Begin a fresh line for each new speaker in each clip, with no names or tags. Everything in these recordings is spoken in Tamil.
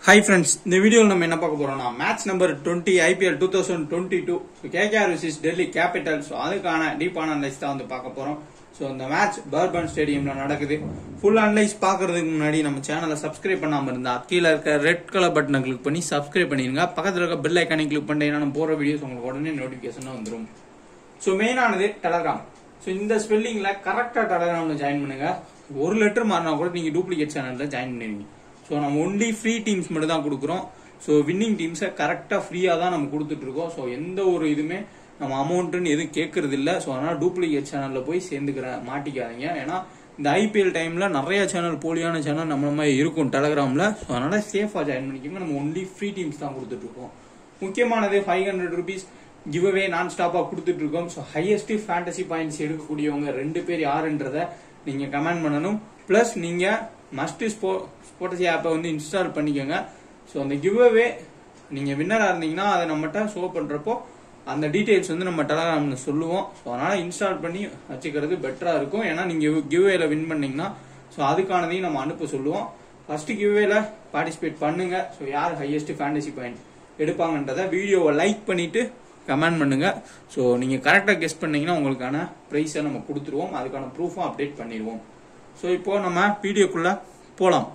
ஹை ஃப்ரெண்ட்ஸ் இந்த வீடியோவில் நம்ம என்ன பார்க்க போறோம்னா match number twenty IPL two thousand twenty two KKR versus Delhi capital so அதுக்கான டீப்பான அனலைஸ் தான் வந்து பார்க்க போறோம் ஸோ இந்த மேட்ச் பர்பன் ஸ்டேடியம்ல நடக்குது ஃபுல் அனலைஸ் பார்க்கறதுக்கு முன்னாடி நம்ம சேனலை சப்ஸ்கிரைப் பண்ணாம இருந்தா கீழே இருக்க ரெட் கலர் பட்டனை கிளிக் பண்ணி சப்ஸ்கிரைப் பண்ணிருங்க பக்கத்தில் இருக்க பெல் ஐக்கானை கிளிக் பண்ணிட்டீங்கன்னா நம்ம போற வீடியோஸ் உங்களுக்கு உடனே நோட்டிஃபிகேஷன் வந்துடும் ஸோ மெயினானது டெலகிராம் ஸோ இந்த ஸ்பெல்லிங்ல கரெக்டா டெலகிராம்ல ஜாயின் பண்ணுங்க ஒரு லெட்டர் மாறினா கூட நீங்க டூப்ளிகேட் சேனல்ல ஜாயின் பண்ணிருவீங்க ஸோ நம்ம ஒன்லி ஃப்ரீ டீம்ஸ் மட்டும் தான் கொடுக்குறோம் ஸோ வின்னிங் டீம்ஸை கரெக்டாக ஃப்ரீயாக தான் நம்ம கொடுத்துட்டு இருக்கோம் ஸோ எந்த ஒரு இதுவுமே நம்ம அமௌண்ட்டுன்னு எதுவும் கேட்கறது இல்லை ஸோ அதனால் டூப்ளிகேட் சேனலில் போய் சேர்ந்துக்கிற மாட்டிக்காதீங்க ஏன்னா இந்த ஐபிஎல் டைமில் நிறைய சேனல் போலியான சேனல் நம்ம மாதிரி இருக்கும் டெலகிராமில் ஸோ அதனால் சேஃபாக ஜாயின் பண்ணிக்கோங்க நம்ம ஒன்லி ஃப்ரீ டீம்ஸ் தான் கொடுத்துட்டு இருக்கோம் முக்கியமானது five hundred rupees give away நான் ஸ்டாப்பாக கொடுத்துட்டு இருக்கோம் ஸோ ஹையஸ்ட் ஃபேண்டசி பாயிண்ட்ஸ் எடுக்கக்கூடியவங்க ரெண்டு பேர் யாருன்றத நீங்கள் கமெண்ட் பண்ணணும் ப்ளஸ் நீங்கள் மஸ்ட் ஸ்போ ஸ்போட்டசி ஆப்பை வந்து இன்ஸ்டால் பண்ணிக்கோங்க ஸோ அந்த கிவ் அவே நீங்கள் வின்னராக இருந்தீங்கன்னா அதை நம்மகிட்ட ஷோ பண்ணுறப்போ அந்த டீட்டெயில்ஸ் வந்து நம்ம டெலகிராம்ல சொல்லுவோம் ஸோ அதனால் இன்ஸ்டால் பண்ணி வச்சுக்கிறது பெட்டராக இருக்கும் ஏன்னா நீங்கள் கிவ்வேல வின் பண்ணீங்கன்னா ஸோ அதுக்கானதையும் நம்ம அனுப்ப சொல்லுவோம் ஃபர்ஸ்ட் கிவ்வேல பார்ட்டிசிபேட் பண்ணுங்க ஸோ யார் ஹையஸ்ட் ஃபேண்டசி பாயிண்ட் எடுப்பாங்கன்றத வீடியோவை லைக் பண்ணிட்டு கமெண்ட் பண்ணுங்க ஸோ நீங்க கரெக்டாக கெஸ்ட் பண்ணீங்கன்னா உங்களுக்கான ப்ரைஸை நம்ம கொடுத்துருவோம் அதுக்கான ப்ரூஃபும் அப்டேட் பண்ணிடுவோம் ஸோ இப்போ நம்ம வீடியோக்குள்ள போகலாம்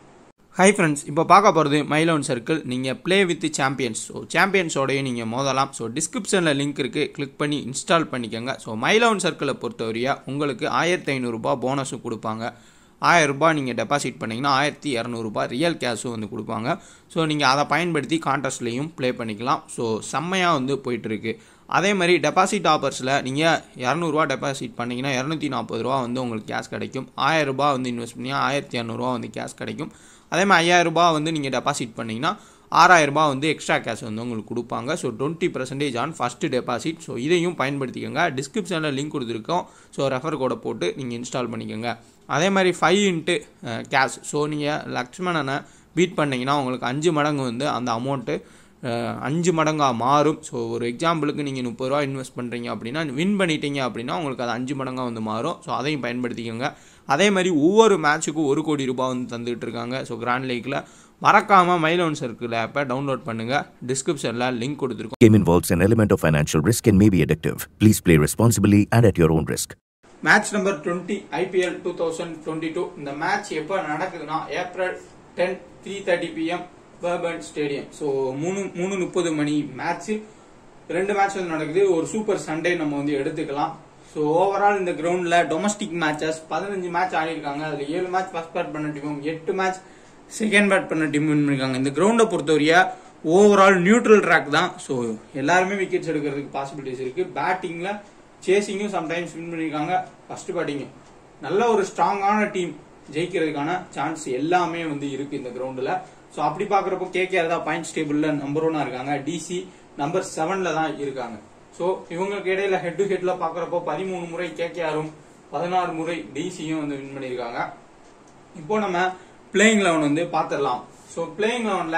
ஹை ஃப்ரெண்ட்ஸ் இப்போ பார்க்க போகிறது மைலோன் சர்க்கிள் நீங்கள் ப்ளே வித் சாம்பியன்ஸ் ஸோ சாம்பியன்ஸோடையும் நீங்கள் மோதலாம் ஸோ டிஸ்கிரிப்ஷனில் லிங்க் இருக்குது கிளிக் பண்ணி இன்ஸ்டால் பண்ணிக்கோங்க ஸோ மைலோன் சர்க்கிளை பொறுத்தவரையா உங்களுக்கு ஆயிரத்தி ஐநூறுரூபா போனஸும் கொடுப்பாங்க ஆயிரம் ரூபாய் நீங்கள் டெபாசிட் பண்ணிங்கன்னா ஆயிரத்தி இரநூறுபா ரியல் கேஷும் வந்து கொடுப்பாங்க ஸோ நீங்கள் அதை பயன்படுத்தி கான்டெஸ்ட்லேயும் ப்ளே பண்ணிக்கலாம் ஸோ செம்மையாக வந்து போயிட்டுருக்கு அதே மாதிரி டெபாசிட் ஆஃபர்ஸில் நீங்கள் இரநூறுவா டெபாசிட் பண்ணிங்கன்னா இரநூத்தி நாற்பது ரூபா வந்து உங்களுக்கு கேஷ் கிடைக்கும் ஆயிரம் ரூபாய் வந்து இன்வெஸ்ட் பண்ணி ஆயிரத்தி இரநூறுவா வந்து கேஷ் கிடைக்கும் அதே மாதிரி ஐயாயிரம் ரூபாய் வந்து நீங்கள் டெபாசிட் பண்ணிங்கன்னா ஆறாயிரம் ரூபாய் வந்து எக்ஸ்ட்ரா கேஷ் வந்து உங்களுக்கு கொடுப்பாங்க so twenty percentage on first deposit so இதையும் பயன்படுத்திக்கோங்க டிஸ்கிரிப்ஷனில் லிங்க் கொடுத்துருக்கோம் ஸோ ரெஃபர் கோடை போட்டு நீங்கள் இன்ஸ்டால் பண்ணிக்கோங்க அதே மாதிரி ஃபைவ் இன்ட்டு கேஷ் ஸோ நீங்கள் லக்ஷ்மணனை பீட் பண்ணிங்கன்னா உங்களுக்கு அஞ்சு மடங்கு வந்து அந்த அமௌண்ட்டு அஞ்சு மடங்காக மாறும் ஸோ ஒரு எக்ஸாம்பிளுக்கு நீங்கள் முப்பது ரூபா இன்வெஸ்ட் பண்ணுறீங்க அப்படின்னா வின் பண்ணிட்டீங்க அப்படின்னா உங்களுக்கு அது அஞ்சு மடங்காக வந்து மாறும் ஸோ அதையும் பயன்படுத்திக்கோங்க அதே மாதிரி ஒவ்வொரு மேட்ச்சுக்கும் ஒரு கோடி ரூபாய் வந்து தந்துகிட்டு இருக்காங்க ஸோ கிராண்ட் லீக்கில் மறக்காமல் மைலோன் சர்க்கிள் ஆப்பை டவுன்லோட் பண்ணுங்கள் டிஸ்கிரிப்ஷனில் லிங்க் கொடுத்துருக்கோம்
Game involves an element of financial risk and may be addictive. Please play responsibly and at your own risk.
Match number twenty IPL two thousand twenty two இந்த மேட்ச் எப்போ நடக்குதுன்னா April ten three thirty PM Brabourne stadium so மூணு மூணு முப்பது மணி மேட்ச் ரெண்டு மேட்ச் வந்து நடக்குது ஒரு சூப்பர் சண்டே நம்ம வந்து எடுத்துக்கலாம் ஸோ ஓவரால் இந்த கிரவுண்ட்ல டொமஸ்டிக் மேட்சஸ் பதினஞ்சு மேட்ச் ஆடிருக்காங்க அதுல ஏழு மேட்ச் ஃபர்ஸ்ட் பேட் பண்ண டீமும் எட்டு மேட்ச் செகண்ட் பேட் பண்ண டீம் வின் பண்ணிருக்காங்க இந்த கிரவுண்டை பொறுத்தவரையா ஓவரால் நியூட்ரல் ட்ராக் தான் ஸோ எல்லாருமே விக்கெட்ஸ் எடுக்கிறதுக்கு பாசிபிலிட்டிஸ் இருக்கு பேட்டிங்ல சேசிங்கும் சம்டைம்ஸ் வின் பண்ணிருக்காங்க ஃபர்ஸ்ட் பேட்டிங்கும் நல்ல ஒரு ஸ்ட்ராங்கான டீம் ஜெயிக்கிறதுக்கான சான்ஸ் எல்லாமே வந்து இருக்கு இந்த கிரவுண்டில் ஸோ அப்படி பாக்குறப்போ கேகேஆர் தான் பாயிண்ட்ஸ் டேபிள்ல நம்பர் ஒன்னா இருக்காங்க டிசி நம்பர் செவன்ல தான் இருக்காங்க ஸோ இவங்களுக்கு இடையில ஹெட் டு ஹெட்ல பாக்குறப்போ பதிமூணு முறை கேகேஆரும் பதினாறு முறை டிசியும் வந்து வின் பண்ணியிருக்காங்க இப்போ நம்ம பிளேயிங் லெவன் வந்து பாத்திரலாம் ஸோ பிளேயிங் லெவன்ல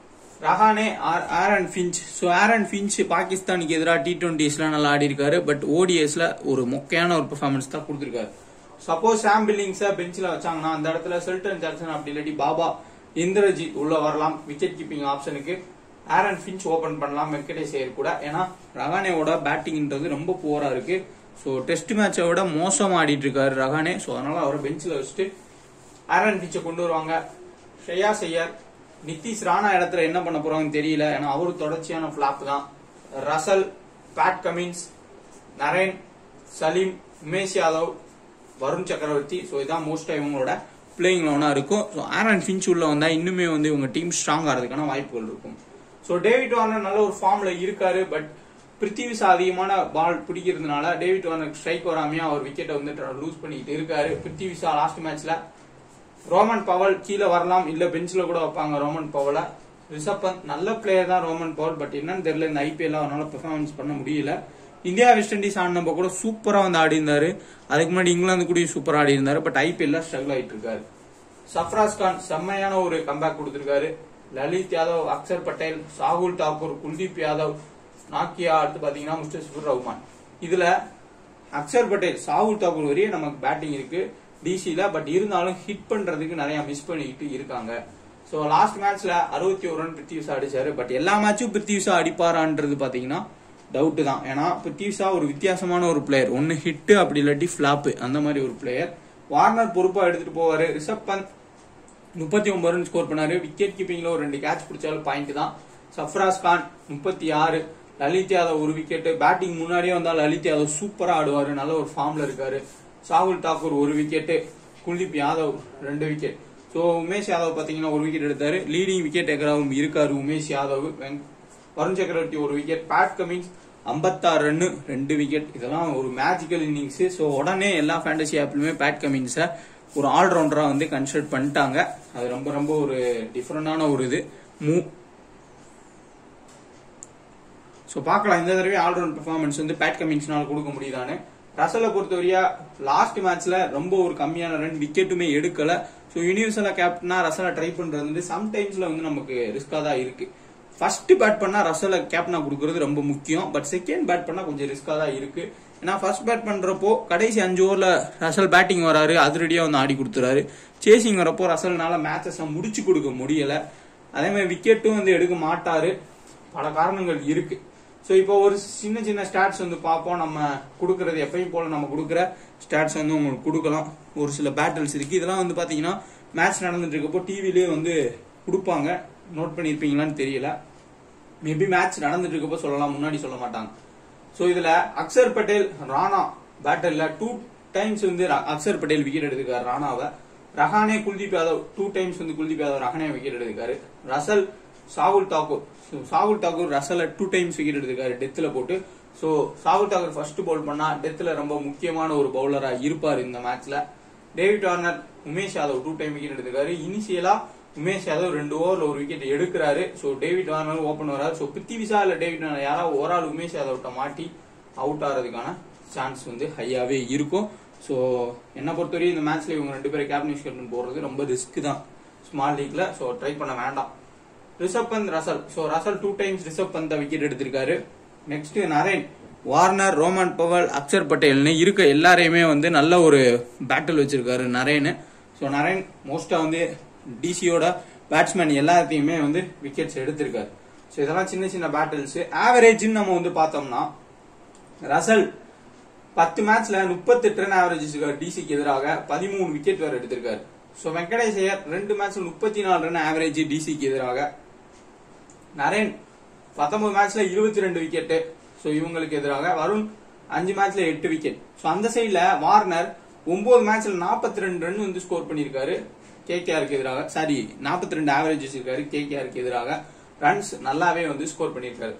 Rahane Aaron Finch so Aaron Finch பாகிஸ்தானுக்கு எதிராக டி டுவெண்ட்டிஸ்ல நல்லா ஆடி இருக்காரு பட் ஓடிஎஸ்ல ஒரு மொக்கையான ஒரு பெர்ஃபார்மன்ஸ் தான் கொடுத்துருக்காரு சப்போஸ் சாம் பில்லிங்ஸை பெஞ்சில் வச்சாங்கன்னா அந்த இடத்துல செல்டன் ஜாக்சன் அப்படி இல்லாட்டி பாபா இந்திரஜித் உள்ள வரலாம் விக்கெட் கீப்பிங் ஆப்ஷனுக்கு ஆரன் ஃபின்ச் ஓபன் பண்ணலாம் வெங்கடேஷ் ஐயர் கூட ஏன்னா ரகானேவோட பேட்டிங்ன்றது ரொம்ப போரா இருக்கு ஸோ டெஸ்ட் மேட்சை விட மோசம் ஆடிட்டு இருக்காரு ரகானே ஸோ அதனால அவரை பெஞ்சில் வச்சுட்டு ஆரன் ஃபின்ச்சை கொண்டு வருவாங்க ஸ்ரேயா ஐயர் நிதிஷ் ராணா இடத்துல என்ன பண்ண போறாங்கன்னு தெரியல ஏன்னா அவரு தொடர்ச்சியான பிளாப் தான் Russell Pat Cummins Narine Saleem Umesh Yadav Varun Chakravarthy so இதான் மோஸ்டா இவங்களோட பிளேயிங் லெவனா இருக்கும் ஸோ ஆரன் ஃபின்ச் உள்ள வந்தா இன்னுமே வந்து இவங்க டீம் ஸ்ட்ராங் ஆகிறதுக்கான வாய்ப்புகள் இருக்கும் ஸோ டேவிட் வார்னர் நல்ல ஒரு ஃபார்ம்ல இருக்காரு பட் பிருத்திவிசா அதிகமான பால் பிடிக்கிறதுனால டேவிட் வார்னர் ஸ்ட்ரைக் வராமையா அவர் விக்கெட்டை வந்து லூஸ் பண்ணிட்டு இருக்காரு பிருத்திவிசா லாஸ்ட் மேட்ச்ல ரோமன் பவல் கீழே வரலாம் இல்ல பெஞ்ச்ல கூட வைப்பாங்க ரோமன் பவலை ரிஷப் பந்த் நல்ல பிளேயர் தான் ரோமன் பவல் பட் என்னன்னு தெரியல இந்த ஐபிஎல் அவனால பெர்ஃபார்மன்ஸ் பண்ண முடியல இந்தியா வெஸ்ட் இண்டீஸ் ஆடினப்ப கூட சூப்பரா வந்து ஆடி இருந்தாரு அதுக்கு முன்னாடி இங்கிலாந்து கூட சூப்பரா ஆடி இருந்தாரு பட் ஐபிஎல்ல ஸ்ட்ரகிள் ஆயிட்டு இருக்காரு சஃப்ராஸ் கான் செம்மையான ஒரு கம்பேக் கொடுத்திருக்காரு லலித் யாதவ் அக்சர் பட்டேல் சாகுல் தாக்கூர் குல்தீப் யாதவ் நாக்கியா அடுத்து பாத்தீங்கன்னா முஸ்டபிர் ரஹ்மான் இதுல அக்சர் பட்டேல் சாகுல் தாக்கூர் வரையும் நமக்கு பேட்டிங் இருக்கு டிசில பட் இருந்தாலும் ஹிட் பண்றதுக்கு நிறைய மிஸ் பண்ணிக்கிட்டு இருக்காங்க ஸோ லாஸ்ட் மேட்ச்ல அறுபத்தி ஒரு ரன் பிருத்திவி ஷா அடிச்சாரு பட் எல்லா மேட்சும் பிருத்திவி ஷா அடிப்பாரான்றது பாத்தீங்கன்னா டவுட் தான் ஏன்னா பிருத்திவி ஷா ஒரு வித்தியாசமான ஒரு பிளேயர் ஒன்னு ஹிட் அப்படி இல்லாட்டி ஃபிளாப் அந்த மாதிரி ஒரு பிளேயர் வார்னர் பொறுப்பா எடுத்துட்டு போவாரு ரிஷப் பந்த் முப்பத்தி ஒன்பது ரன் ஸ்கோர் பண்ணாரு விக்கெட் கீப்பிங்ல ஒரு ரெண்டு கேட்ச் பிடிச்சாலும் பாயிண்ட் தான் சஃப்ராஸ் கான் முப்பத்தி ஆறு லலித் யாதவ் ஒரு விக்கெட் பேட்டிங் முன்னாடியே வந்தா லலித் யாதவ் சூப்பரா ஆடுவாரு நல்ல ஒரு ஃபார்ம்ல இருக்காரு சாகுல் தாக்கூர் ஒரு விக்கெட் குல்தீப் யாதவ் ரெண்டு விக்கெட் ஸோ உமேஷ் யாதவ் பாத்தீங்கன்னா ஒரு விக்கெட் எடுத்தாரு லீடிங் விக்கெட் டேக்கராகவும் இருக்காரு உமேஷ் யாதவ் வெங்- வருண் சக்கரவர்த்தி ஒரு விக்கெட் பேட் கமிங்ஸ் ஐம்பத்தாறு ரன்னு ரெண்டு விக்கெட் இதெல்லாம் ஒரு மேஜிக்கல் இன்னிங்ஸ் ஸோ உடனே எல்லா ஃபேண்டசி ஆப்லயுமே பேட் கமிங்ஸை ஒரு ஆல்ரவுண்டரா வந்து கன்சிடர் பண்ணிட்டாங்க அது ரொம்ப ரொம்ப ஒரு டிஃப்ரெண்டான ஒரு இது மூ ஸோ பார்க்கலாம் இந்த தடவை ஆல்ரவுண்ட் பெர்ஃபார்மன்ஸ் வந்து பேட் கமிங்ஸ்னால கொடுக்க முடியுதான்னு ரசலை பொறுத்தவரையா லாஸ்ட் மேட்ச்ல ரொம்ப ஒரு கம்மியான ரன் விக்கெட்டுமே எடுக்கல ஸோ யூனிவர்சலா கேப்டனா ரசலை ட்ரை பண்றது வந்து சம்டைம்ஸ்ல வந்து நமக்கு ரிஸ்கா தான் இருக்கு ஃபர்ஸ்ட் பேட் பண்ணா ரசலை கேப்டனா கொடுக்கறது ரொம்ப முக்கியம் பட் செகண்ட் பேட் பண்ணா கொஞ்சம் ரிஸ்கா தான் இருக்கு ஏன்னா ஃபர்ஸ்ட் பேட் பண்றப்போ கடைசி அஞ்சு ஓவர்ல ரசல் பேட்டிங் வராரு அதிரடியா வந்து ஆடி கொடுத்துறாரு சேசிங் வரப்போ ரசல்னால மேட்சஸ் முடிச்சு கொடுக்க முடியல அதே மாதிரி விக்கெட்டும் வந்து எடுக்க மாட்டாரு பல காரணங்கள் இருக்கு ஸோ இப்போ ஒரு சின்ன சின்ன ஸ்டாட்ஸ் வந்து பார்ப்போம் நம்ம கொடுக்கறது எப்பயும் போல நம்ம கொடுக்குற ஸ்டாட்ஸ் வந்து உங்களுக்கு கொடுக்கலாம் ஒரு சில பேட்டில்ஸ் இருக்கு இதெல்லாம் வந்து பாத்தீங்கன்னா மேட்ச் நடந்துட்டு இருக்கப்போ டிவிலேயே வந்து கொடுப்பாங்க நோட் பண்ணியிருப்பீங்களான்னு தெரியல மேபி மேட்ச் நடந்துட்டு இருக்கப்போ சொல்லலாம் முன்னாடி சொல்ல மாட்டாங்க ஸோ இதுல அக்சர் பட்டேல் ராணா பேட்டல்ல டூ டைம்ஸ் வந்து ர- அக்சர் பட்டேல் விக்கெட் எடுத்துக்காரு ராணாவை ரஹானே குல்தீப் யாதவ் டூ டைம்ஸ் வந்து குல்தீப் யாதவ் ரஹானே விக்கெட் எடுத்துக்காரு ரசல் சாகுல் தாக்கூர் So, சாகுல் தாக்கூர் ரசல டூ டைம்ஸ் விக்கெட் எடுத்துக்காரு டெத்ல போட்டு so Shardul Thakur first bowl பண்ணா டெத்ல ரொம்ப முக்கியமான ஒரு பவுலரா இருப்பார் இந்த மேட்ச்ல David Warner Umesh Yadav two time wicket எடுத்துக்காரு இனிஷியலா உமேஷ் யாதவ் ரெண்டு ஓவர்ல ஒரு விக்கெட் எடுக்கிறாரு ஸோ டேவிட் வார்னர் ஓபன் வராரு ஸோ பிருத்திவிசா இல்ல டேவிட் வார்னர் யாராவது ஒரு ஆள் உமேஷ் யாதவ்ட்ட மாட்டி அவுட் ஆகிறதுக்கான சான்ஸ் வந்து ஹையாவே இருக்கும் ஸோ என்ன பொறுத்தவரையும் இந்த மேட்ச்ல இவங்க ரெண்டு பேரும் கேப்டன் கேப்டன் போடுறது ரொம்ப ரிஸ்க் தான் ஸ்மால் லீக்ல ஸோ ட்ரை பண்ண வேண்டாம் Rishabh Pant Russell so Russell two times Rishabh Pant wicket எடுத்திருக்காரு next Narine Warner Rovman Powell Axar பட்டேல்னு இருக்க எல்லாரையுமே வந்து நல்ல ஒரு பேட்டில் வச்சிருக்காரு நரேன் ஸோ நரேன் மோஸ்டா வந்து டிசியோட பேட்ஸ்மேன் எல்லாத்தையுமே வந்து விக்கெட்ஸ் எடுத்திருக்காரு ஸோ இதெல்லாம் சின்ன சின்ன பேட்டில்ஸ் ஆவரேஜ்னு நம்ம வந்து பார்த்தோம்னா ரசல் பத்து மேட்ச்ல முப்பத்தெட்டு ரன் ஆவரேஜ் டிசிக்கு எதிராக பதிமூணு விக்கெட் வேற எடுத்திருக்காரு ஸோ வெங்கடேஷ் ஐயர் ரெண்டு மேட்ச்ல முப்பத்தி நாலு ரன் ஆவரேஜ் டிசிக்கு எதிராக நரேன் பத்தொன்பது மேட்ச்ல இருபத்தி ரெண்டு விக்கெட் ஸோ இவங்களுக்கு எதிராக வருண் அஞ்சு மேட்ச்ல எட்டு விக்கெட் ஸோ அந்த சைடுல வார்னர் ஒன்பது மேட்ச்ல நாற்பத்தி ரெண்டு ரன் வந்து ஸ்கோர் பண்ணியிருக்காரு கேகேஆருக்கு எதிராக சாரி நாற்பத்தி ரெண்டு ஆவரேஜ் வச்சிருக்காரு கேகேஆருக்கு எதிராக ரன்ஸ் நல்லாவே வந்து ஸ்கோர் பண்ணியிருக்காரு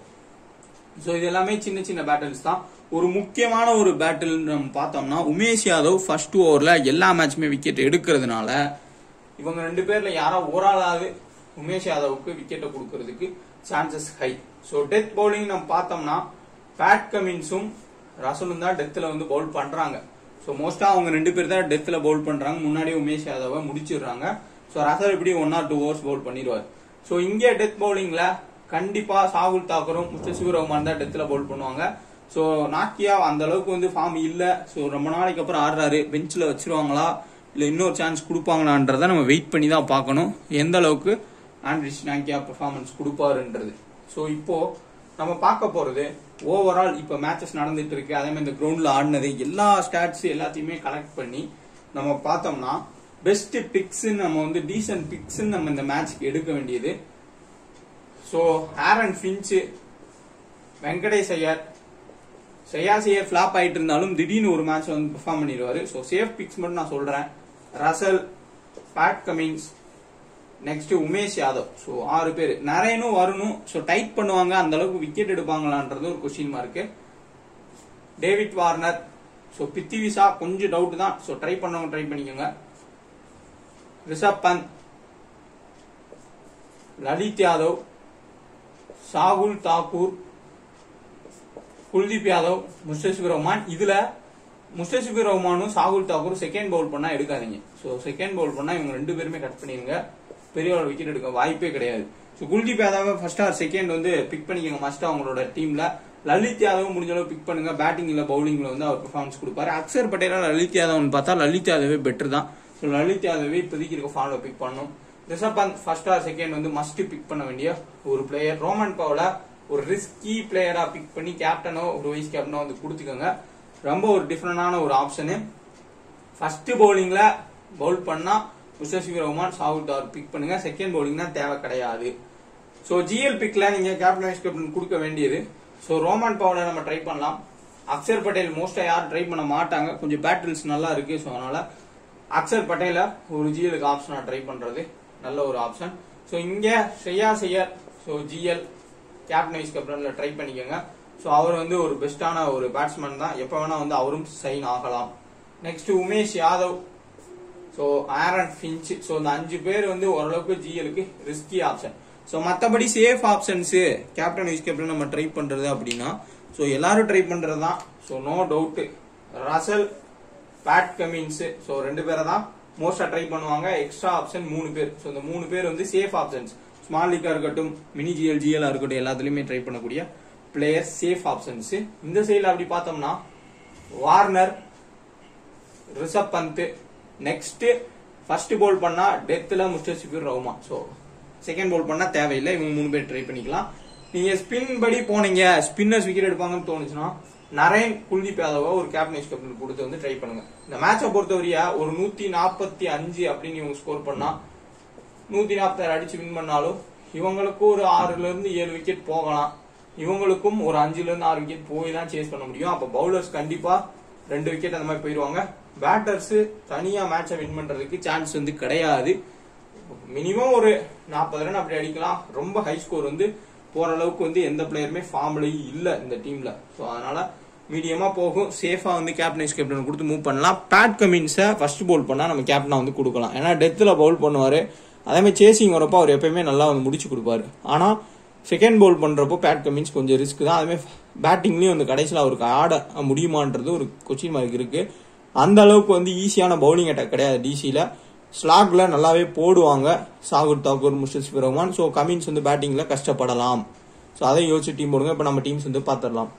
ஸோ இது எல்லாமே சின்ன சின்ன பேட்டில்ஸ் தான் ஒரு முக்கியமான ஒரு பேட்டில் நம்ம பார்த்தோம்னா உமேஷ் யாதவ் ஃபர்ஸ்ட் ஓவர்ல எல்லா மேட்சுமே விக்கெட் எடுக்கிறதுனால இவங்க ரெண்டு பேர்ல யாரோ ஒரு ஆளாவது உமேஷ் யாதவுக்கு விக்கெட்டை கொடுக்கறதுக்கு chances high so death bowling நம்ம பார்த்தோம்னா பேட் கமின்ஸும் ரசலும் தான் டெத்தில் வந்து பவுல் பண்றாங்க ஸோ மோஸ்டா அவங்க ரெண்டு பேர் தான் டெத்தில் பவுல் பண்றாங்க முன்னாடியே உமேஷ் யாதவை முடிச்சிடுறாங்க ஸோ ரசல் இப்படி one or two overs bowl பண்ணிடுவார் ஸோ இங்கே டெத் பவுலிங்ல கண்டிப்பா சாகுல் தாக்கரும் முஸ்தசிபுர் ரஹ்மான் தான் டெத்ல பவுல் பண்ணுவாங்க ஸோ நாக்கியா அந்த அளவுக்கு வந்து ஃபார்ம் இல்ல ஸோ ரொம்ப நாளைக்கு அப்புறம் ஆடுறாரு பெஞ்சில் வச்சிருவாங்களா இல்ல இன்னொரு சான்ஸ் கொடுப்பாங்களான்றத நம்ம வெயிட் பண்ணி தான் பார்க்கணும் எந்த அளவுக்கு ஆண்ட்ரிஸ் நாக்கியா பெர்ஃபார்மன்ஸ் கொடுப்பாருன்றது ஸோ இப்போ நம்ம பார்க்க போறது ஓவரால் இப்போ மேட்சஸ் நடந்துட்டு இருக்கு அதே மாதிரி இந்த கிரவுண்ட்ல ஆடினது எல்லா ஸ்டாட்ஸ் எல்லாத்தையுமே கலெக்ட் பண்ணி நம்ம பார்த்தோம்னா பெஸ்ட் பிக்ஸ் நம்ம வந்து டீசன்ட் பிக்ஸ் நம்ம இந்த மேட்ச்க்கு எடுக்க வேண்டியது so Aaron Finch Venkatesh Iyer ஷயாஸ் ஐயர் ஃபிளாப் ஆயிட்டு இருந்தாலும் திடீர்னு ஒரு மேட்ச் வந்து பெர்ஃபார்ம் பண்ணிடுவாரு ஸோ சேஃப் பிக்ஸ் மட்டும் நான் சொல்றேன் Russell Pat Cummins next Umesh Yadav so ஆறு பேர் நரேனும் வரணும் ஸோ டைட் பண்ணுவாங்க அந்த அளவுக்கு விக்கெட் எடுப்பாங்களான்றது ஒரு question mark David Warner so Prithvi Shaw கொஞ்சம் டவுட் தான் ஸோ ட்ரை பண்ணவங்க ட்ரை பண்ணிக்கோங்க ரிஷப் பந்த் லலித் யாதவ் சாகுல் தாக்கூர் குல்தீப் யாதவ் முஸ்தபிர் ரஹ்மான் இதுல முஸ்தபிர் ரஹ்மானும் சாகுல் தாக்கூர் செகண்ட் பவுல் பண்ணா எடுக்காதீங்க ஸோ செகண்ட் பவுல் பண்ணா இவங்க ரெண்டு பேருமே கட் பண்ணிருங்க பெரிய ஒரு விக்கெட் எடுக்க வாய்ப்பே கிடையாது ஸோ குல்தீப் யாதவ ஃபர்ஸ்ட் ஆர் செகண்ட் வந்து பிக் பண்ணிக்கோங்க மஸ்ட் அவங்களோட டீம்ல லலித் யாதவ் முடிஞ்ச அளவு பிக் பண்ணுங்க பேட்டிங்ல பவுலிங்ல வந்து அவர் பெர்ஃபார்மன்ஸ் கொடுப்பாரு அக்சர் பட்டேலா லலித் யாதவ்னு பார்த்தா லலித் யாதவே பெட்டர் தான் ஸோ லலித் யாதவே இப்போதைக்கு இருக்க ஃபாலோ பிக் பண்ணும் Rishabh Pant first or second வந்து மஸ்ட் பிக் பண்ண வேண்டிய ஒரு பிளேயர் ரோமன் பவுல ஒரு ரிஸ்கி பிளேயரா பிக் பண்ணி கேப்டனோ ஒரு வைஸ் கேப்டனோ வந்து கொடுத்துக்கோங்க ரொம்ப ஒரு டிஃப்ரெண்டான ஒரு ஆப்ஷனு ஃபர்ஸ்ட் பவுலிங்ல பவுல் பண்ணா முஸ்தபிர் ரஹ்மான் சாவுட் அவர் பிக் பண்ணுங்க செகண்ட் பவுலிங்னா தேவை கிடையாது ஸோ ஜிஎல் பிக்ல நீங்க கேப்டன் வைஸ் கேப்டன் கொடுக்க வேண்டியது ஸோ ரோமன் பவுல நம்ம ட்ரை பண்ணலாம் அக்ஷர் பட்டேல் மோஸ்டா யாரும் ட்ரை பண்ண மாட்டாங்க கொஞ்சம் பேட்டில்ஸ் நல்லா இருக்கு ஸோ அதனால அக்ஷர் பட்டேல ஒரு ஜிஎலுக்கு ஆப்ஷனா ட்ரை பண்றது நல்ல ஒரு ஆப்ஷன் ஸோ இங்க Shreyas Iyer so GL captain vice கேப்டன்ல ட்ரை பண்ணிக்கோங்க ஸோ அவர் வந்து ஒரு பெஸ்டான ஒரு பேட்ஸ்மேன் தான் எப்போ வேணா வந்து அவரும் சைன் ஆகலாம் next Umesh Yadav so Aaron Finch so இந்த அஞ்சு பேர் வந்து ஓரளவுக்கு ஜிஎலுக்கு ரிஸ்கி ஆப்ஷன் ஸோ மற்றபடி safe options captain vice captain நம்ம ட்ரை பண்றது அப்படின்னா ஸோ எல்லாரும் ட்ரை பண்றது தான் so no doubt Russell Pat Cummins so ரெண்டு பேரை தான் மோஸ்டா ட்ரை பண்ணுவாங்க எக்ஸ்ட்ரா ஆப்ஷன் மூணு பேர் ஸோ இந்த மூணு பேர் வந்து சேஃப் ஆப்ஷன்ஸ் ஸ்மால் லீக்கா இருக்கட்டும் மினி ஜிஎல் ஜிஎல் இருக்கட்டும் எல்லாத்துலயுமே ட்ரை பண்ணக்கூடிய பிளேயர் சேஃப் ஆப்ஷன்ஸ் இந்த சைடில் அப்படி பார்த்தோம்னா Warner Rishabh Pant next first bowl பண்ணா டெத்ல Mustafizur Rahman so second bowl பண்ணா தேவையில்லை இவங்க மூணு பேர் ட்ரை பண்ணிக்கலாம் நீங்க ஸ்பின் படி போனீங்க ஸ்பின்னர்ஸ் விக்கெட் எடுப்பாங்கன்னு தோணுச்சுன்னா நரேன் குல்தீப் யாதவ ஒரு கேப்டன் கேப்டன் கொடுத்து வந்து ட்ரை பண்ணுங்க இந்த மேட்சை பொறுத்தவரையா ஒரு நூத்தி நாற்பத்தி அஞ்சு அப்படின்னு இவங்க ஸ்கோர் பண்ணா நூத்தி நாற்பத்தாறு அடிச்சு வின் பண்ணாலும் இவங்களுக்கும் ஒரு ஆறுல இருந்து ஏழு விக்கெட் போகலாம் இவங்களுக்கும் ஒரு அஞ்சுல இருந்து ஆறு விக்கெட் போய் தான் சேஸ் பண்ண முடியும் அப்ப பவுலர்ஸ் கண்டிப்பா ரெண்டு விக்கெட் அந்த மாதிரி போயிருவாங்க பேட்டர்ஸ் தனியா மேட்சை வின் பண்றதுக்கு சான்ஸ் வந்து கிடையாது மினிமம் ஒரு நாற்பது ரன் அப்படி அடிக்கலாம் ரொம்ப ஹை ஸ்கோர் வந்து போற அளவுக்கு வந்து எந்த பிளேயருமே ஃபார்ம்லயும் இல்ல இந்த டீம்ல சோ அதனால மீடியமா போகும் சேஃபா வந்து கேப்டன் வைஸ் கேப்டன் கொடுத்து மூவ் பண்ணலாம் பேட் கமின்ஸை ஃபர்ஸ்ட் பவுல் பண்ணா நம்ம கேப்டனா வந்து கொடுக்கலாம் ஏன்னா டெத்தில் பவுல் பண்ணுவாரு அதே மாதிரி சேசிங் வரப்போ அவர் எப்பயுமே நல்லா வந்து முடிச்சு கொடுப்பாரு ஆனா செகண்ட் பவுல் பண்றப்போ பேட் கமின்ஸ் கொஞ்சம் ரிஸ்க் தான் அதே மாதிரி பேட்டிங்லயும் வந்து கடைசியில் அவருக்கு ஆட முடியுமான்றது ஒரு கொச்சின் மார்க் இருக்கு அந்த அளவுக்கு வந்து ஈஸியான பவுலிங் அட்டாக் கிடையாது டிசியில ஸ்லாக்ல நல்லாவே போடுவாங்க சாகுர் தாக்கூர் முஸ்டிஃபிர் ரஹ்மான் ஸோ கமின்ஸ் வந்து பேட்டிங்ல கஷ்டப்படலாம் ஸோ அதை யோசிச்சு டீம் போடுங்க இப்போ நம்ம டீம்ஸ் வந்து பார்த்துடலாம்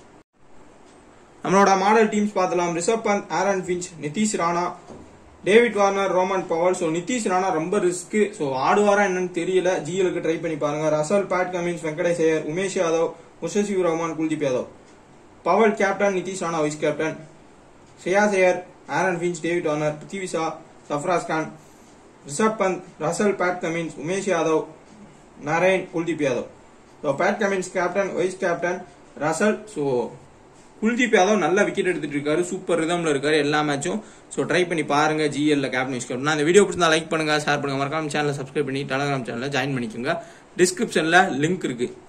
நம்மளோட மாடல் டீம்ஸ் பார்த்தலாம் Rishabh Pant Aaron Finch Nitish Rana David Warner Rovman Powell so Nitish Rana ரொம்ப ரிஸ்க் ஸோ ஆடுவாரா என்னன்னு தெரியல ஜிஎலுக்கு ட்ரை பண்ணி பாருங்க Russell Pat Cummins Venkatesh Iyer Umesh Yadav முஷசிவ் Rahman Kuldeep Yadav Powell captain Nitish Rana vice captain ஷேயாஸ் Iyer Aaron Finch David Warner Prithvi Shaw Sarfaraz Khan Rishabh Pant Russell Pat Cummins Umesh Yadav Narine Kuldeep Yadav so Pat Cummins captain vice captain Russell so Kuldeep Yadav நல்ல விக்கெட் எடுத்துட்டு இருக்காரு சூப்பர் ரிதம்ல இருக்காரு எல்லா மேட்சும் ஸோ ட்ரை பண்ணி பாருங்க ஜிஎல்ல கேப்டன் வைஸ் கேப்டன் அந்த வீடியோ பிடிச்சா லைக் பண்ணுங்க ஷேர் பண்ணுங்க மறக்காம சேனலை சப்ஸ்கிரைப் பண்ணி டெலகிராம் சேனலில் ஜாயின் பண்ணிக்கோங்க டிஸ்கிரிப்ஷன்ல லிங்க் இருக்கு